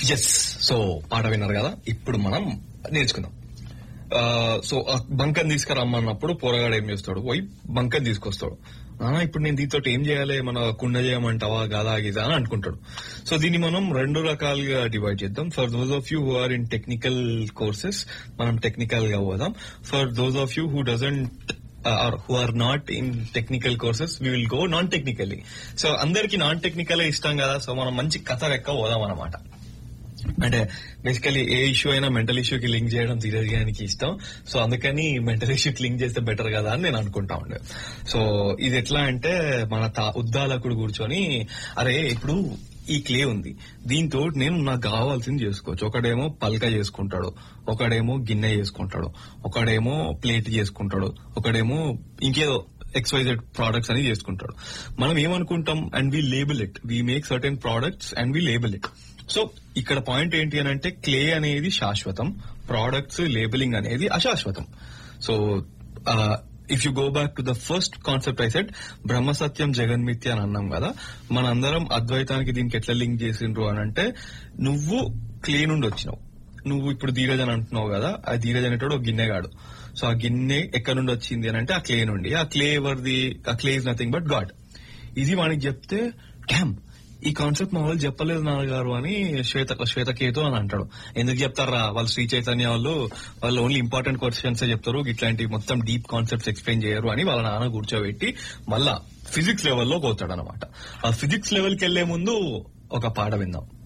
yes so పాట విన్నారు కదా ఇప్పుడు మనం నేర్చుకుందాం సో బంకన్ తీసుకురమ్మన్నప్పుడు పోరగాడు ఏం చేస్తాడు పోయి బంకన్ తీసుకొస్తాడు నానా ఇప్పుడు నేను దీంతో ఏం చేయాలి మన కుండ చేయమంటావా గదా గిదా అని అనుకుంటాడు సో దీన్ని మనం రెండు రకాలుగా డివైడ్ చేద్దాం for those of you who are in technical courses మనం టెక్నికల్ గా పోదాం for those of you who doesn't are who are not in technical courses we will go non technically so అందరికి non technical ఇష్టం కదా so మనం మంచి కథ లెక్క పోదాం అనమాట అంటే బేసికలీ ఏ ఇష్యూ అయినా మెంటల్ ఇష్యూకి లింక్ చేయడం ధీరజ్ఞానికి ఇష్టం సో అందుకని మెంటల్ ఇష్యూకి లింక్ చేస్తే బెటర్ కదా అని నేను అనుకుంటా ఉండే సో ఇది ఎట్లా అంటే మన తా- ఉద్దాలకుడు కూర్చొని అరే ఇప్పుడు ఈ క్లే ఉంది దీంతో నేను నాకు కావాల్సింది చేసుకోవచ్చు ఒకడేమో పల్క చేసుకుంటాడు ఒకడేమో గిన్నె చేసుకుంటాడు ఒకడేమో ప్లేట్ చేసుకుంటాడు ఒకడేమో ఇంకేదో ఎక్స్వైజెడ్ ప్రోడక్ట్స్ అని చేసుకుంటాడు మనం ఏమనుకుంటాం and we label it we make certain products and we label it so ఇక్కడ పాయింట్ ఏంటి అని అంటే క్లే అనేది శాశ్వతం ప్రోడక్ట్స్ లేబులింగ్ అనేది అశాశ్వతం so if you go back to the first concept I said బ్రహ్మ సత్యం జగన్మిత్య అని అన్నాం కదా మనందరం అద్వైతానికి దీనికి ఎట్లా లింక్ చేసిండ్రు అని అంటే నువ్వు క్లే నుండి వచ్చినావు నువ్వు ఇప్పుడు ధీరజ్ అని అంటున్నావు కదా ఆ ధీరజ్ అనేటోడు ఒక గిన్నెగాడు సో ఆ గిన్నె ఎక్కడి నుండి వచ్చింది అని అంటే ఆ క్లే నుండి ఆ క్లే ఎవరిది ఆ clay is nothing but God ఇది వానికి చెప్తే డ్యామ్ ఈ కాన్సెప్ట్ మా వాళ్ళు చెప్పలేదు నాన్నగారు అని శ్వేత శ్వేతకేతు అని అంటాడు ఎందుకు చెప్తారా వాళ్ళు శ్రీ చైతన్య వాళ్ళు వాళ్ళు ఓన్లీ ఇంపార్టెంట్ క్వశ్చన్స్ చెప్తారు ఇట్లాంటి మొత్తం డీప్ కాన్సెప్ట్స్ ఎక్స్ప్లెయిన్ చేయరు అని వాళ్ళ నాన్న కూర్చోబెట్టి మళ్ళా ఫిజిక్స్ లెవెల్లో పోతాడు అనమాట ఆ ఫిజిక్స్ లెవెల్కి వెళ్లే ముందు ఒక పాట విందాం